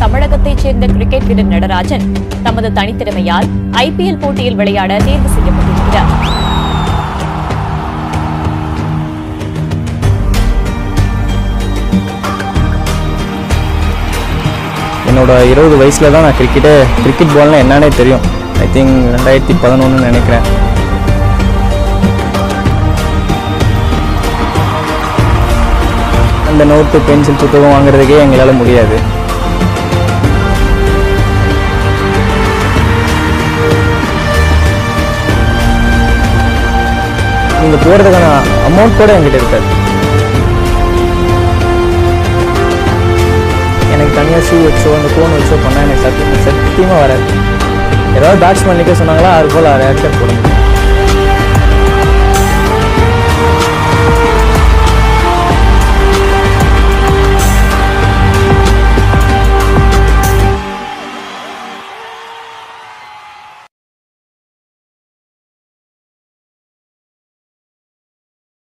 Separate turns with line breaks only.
தமிழகத்தைச் சேர்ந்த கிரிக்கெட் வீரர் நடராஜன் தமது தனித்திறமையால் ஐபிஎல் போட்டியில் விளையாட தேர்வு செய்யப்பட்டிருக்கிறார்
என்னோட இருபது வயசில் தான் நான் கிரிக்கெட்டே கிரிக்கெட் பால்னால் என்னன்னே தெரியும் ஐ திங்க் ரெண்டாயிரத்தி பதினொன்று நினைக்கிறேன் அந்த நோட்டு பென்சில் புத்தகம் வாங்குறதுக்கே எங்களால் முடியாது நீங்கள் போகிறதுக்கான அமௌண்ட் கூட என்கிட்ட இருக்காது எனக்கு தனியாக ஷூ வச்சோ அந்த ஃபோன் வச்சோ பண்ணால் எனக்கு சத்தியம் சத்தியமாக வராது ஏதாவது பேட்ஸ்மேன் நிற்க சொன்னாங்களா அது போல் ஆறு ஆக்ஷன் போட முடியும்